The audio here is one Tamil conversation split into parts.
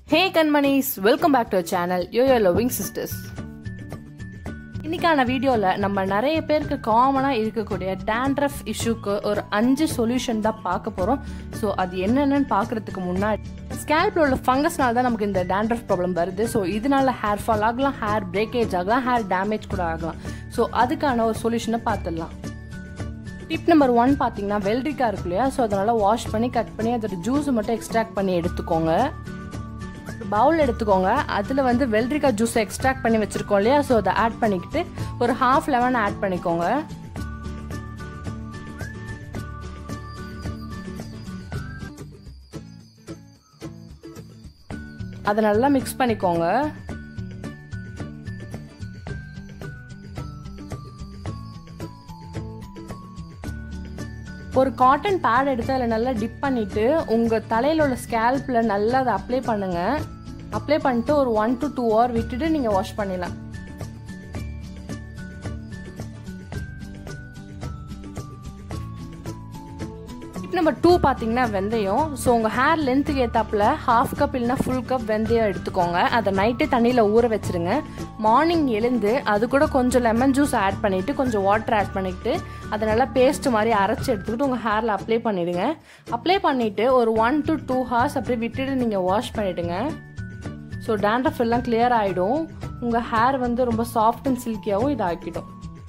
ஹே கண்மணிஸ் welcome back to channel yo yo loving sisters இன்னைக்கான வீடியோவில் நம்ம நிறைய பேருக்கு காமனாக இருக்கக்கூடிய டேண்ட்ரஃப் இஷ்யூக்கு ஒரு அஞ்சு சொல்யூஷன் தான் பார்க்க போகிறோம் ஸோ அது என்னென்னு பார்க்குறதுக்கு முன்னாடி ஸ்கேல்பில் உள்ள ஃபங்கஸ்னால தான் நமக்கு இந்த டேண்ட்ரஃப் ப்ராப்ளம் வருது ஸோ இதனால ஹேர் ஃபால் ஆகலாம் ஹேர் பிரேக்கேஜ் ஆகலாம் ஹேர் டேமேஜ் கூட ஆகலாம் ஸோ அதுக்கான ஒரு சொல்யூஷனை பார்த்துடலாம் டிப் நம்பர் ஒன் பார்த்தீங்கன்னா வெள்ளரிக்காய் இருக்கு இல்லையா ஸோ அதனால் வாஷ் பண்ணி கட் பண்ணி அதோட ஜூஸை மட்டும் எக்ஸ்ட்ராக்ட் பண்ணி எடுத்துக்கோங்க பவுல் எடுத்துக்கோங்க அதில் வந்து வெள்ளரிக்காய் ஜூஸை எக்ஸ்ட்ராக்ட் பண்ணி வச்சுருக்கோம் இல்லையா ஸோ அதை ஆட் பண்ணிக்கிட்டு ஒரு ஹாஃப் லெமன் ஆட் பண்ணிக்கோங்க அதை நல்லா மிக்ஸ் பண்ணிக்கோங்க ஒரு காட்டன் பேட் எடுத்து அதில் நல்லா டிப் பண்ணிவிட்டு உங்கள் தலையில் உள்ள ஸ்கேல்பில் நல்லா அதை அப்ளை பண்ணுங்கள் அப்ளை பண்ணிட்டு ஒரு ஒன் டு டூ ஹவர் விட்டுட்டு நீங்கள் வாஷ் பண்ணிடலாம் டிப் நம்பர் டூ பார்த்தீங்கன்னா வெந்தயம் ஸோ உங்கள் ஹேர் லென்த்துக்கு ஏற்றாப்புல ஹாஃப் கப் இல்லைனா ஃபுல் கப் வெந்தயம் எடுத்துக்கோங்க அதை நைட்டு தண்ணியில் ஊற வச்சுருங்க மார்னிங் எழுந்து அது கூட கொஞ்சம் லெமன் ஜூஸ் ஆட் பண்ணிவிட்டு கொஞ்சம் வாட்டர் ஆட் பண்ணிவிட்டு அதை நல்லா பேஸ்ட் மாதிரி அரைச்சி எடுத்துக்கிட்டு உங்கள் ஹேரில் அப்ளை பண்ணிவிடுங்க அப்ளை பண்ணிவிட்டு ஒரு ஒன் டு டூ ஹவர்ஸ் அப்படியே விட்டுட்டு நீங்கள் வாஷ் பண்ணிவிடுங்க ஸோ டேண்ட்ரஃப் எல்லாம் கிளியர் ஆகிடும் உங்கள் ஹேர் வந்து ரொம்ப சாஃப்ட் அண்ட் சில்கியாகவும் இது ஆக்கிடும்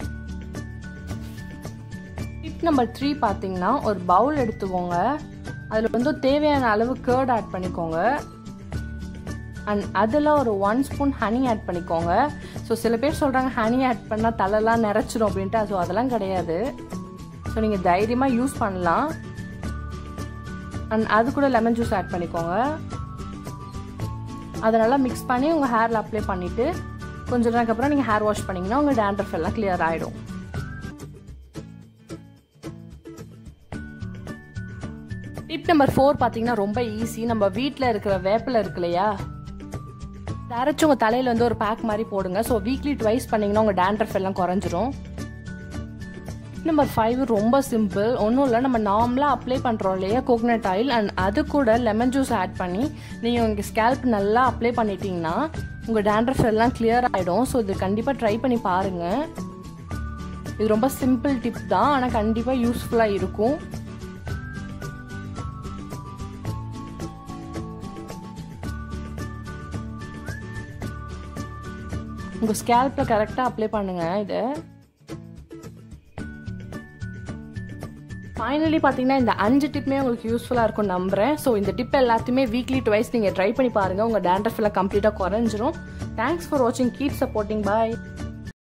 டிப் நம்பர் த்ரீ பார்த்தீங்கன்னா ஒரு பவுல் எடுத்துக்கோங்க அதில் வந்து தேவையான அளவு கேர்ட் ஆட் பண்ணிக்கோங்க அண்ட் அதில் ஒரு ஒன் ஸ்பூன் ஹனி ஆட் பண்ணிக்கோங்க ஸோ சில பேர் சொல்கிறாங்க ஹனி ஆட் பண்ணால் தலைலாம் நிறச்சிடும் அப்படின்ட்டு ஸோ அதெல்லாம் கிடையாது ஸோ நீங்கள் தைரியமாக யூஸ் பண்ணலாம் அண்ட் அது கூட லெமன் ஜூஸ் ஆட் பண்ணிக்கோங்க அதை நல்லா மிக்ஸ் பண்ணி உங்கள் ஹேரில் அப்ளை பண்ணிவிட்டு கொஞ்ச நேரத்துக்கு அப்புறம் நீங்கள் ஹேர் வாஷ் பண்ணிங்கன்னா உங்கள் டேண்ட்ரஃப் எல்லாம் கிளியர் ஆகிடும் டிப் நம்பர் ஃபோர் பார்த்தீங்கன்னா ரொம்ப ஈஸி நம்ம வீட்டில் இருக்கிற வேப்பில் இருக்கு இல்லையா அரைச்சி உங்கள் தலையில் வந்து ஒரு பேக் மாதிரி போடுங்க ஸோ வீக்லி ட்வைஸ் பண்ணிங்கன்னா உங்கள் டேண்ட்ரஃப் எல்லாம் குறைஞ்சிரும் நம்பர் ஃபைவ் ரொம்ப சிம்பிள் ஒன்றும் இல்லை நம்ம நார்மலாக அப்ளை பண்ணுறோம் இல்லையா கோகனட் ஆயில் அண்ட் அது கூட லெமன் ஜூஸ் ஆட் பண்ணி நீங்கள் உங்கள் ஸ்கேல்ப் நல்லா அப்ளை பண்ணிட்டீங்கன்னா உங்கள் டேண்ட்ரஃப் எல்லாம் கிளியர் ஆகிடும் ஸோ இது கண்டிப்பாக ட்ரை பண்ணி பாருங்கள் இது ரொம்ப சிம்பிள் டிப் தான் ஆனால் கண்டிப்பாக யூஸ்ஃபுல்லாக இருக்கும் உங்கள் ஸ்கேல்பில் கரெக்டாக அப்ளை பண்ணுங்கள் இதை ஃபைனலி பார்த்தீங்கன்னா இந்த அஞ்சு டிப்புமே உங்களுக்கு யூஸ்ஃபுல்லாக இருக்கும் நம்புறேன் ஸோ இந்த டிப் எல்லாத்தையுமே வீக்லி டுவைஸ் நீங்கள் ட்ரை பண்ணி பாருங்கள் உங்கள் டேண்ட்ரஃப் எல்லாம் கம்ப்ளீட்டாக குறைஞ்சிரும் தேங்க்ஸ் ஃபார் வாட்சிங் கீப் சப்போர்ட்டிங் பாய்